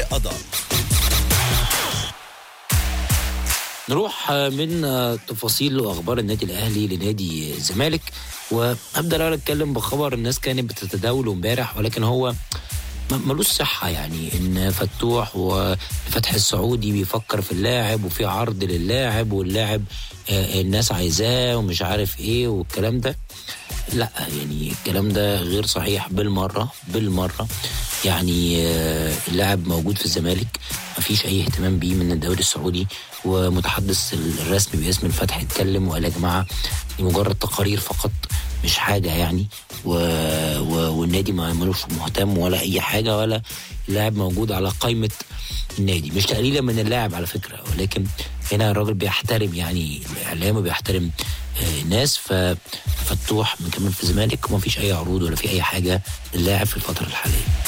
قضى نروح من تفاصيل واخبار النادي الاهلي لنادي الزمالك وابدا الاول اتكلم بخبر الناس كانت بتتداوله امبارح ولكن هو م- ملوش صحة يعني إن فتوح وفتح السعودي بيفكر في اللاعب وفي عرض للاعب واللاعب آه، الناس عايزاه ومش عارف إيه والكلام ده لا يعني الكلام ده غير صحيح بالمرة بالمرة يعني آه، اللاعب موجود في الزمالك مفيش أي اهتمام بيه من الدوري السعودي ومتحدث الرسمي باسم الفتح اتكلم وقال يا جماعة دي مجرد تقارير فقط مش حاجة يعني و... و... والنادي ما ملوش مهتم ولا أي حاجة ولا اللاعب موجود على قائمة النادي مش تقليلا من اللاعب على فكرة ولكن هنا الراجل بيحترم يعني الإعلام وبيحترم آه، الناس ففتوح مكمل في الزمالك وما فيش أي عروض ولا في أي حاجة للاعب في الفترة الحالية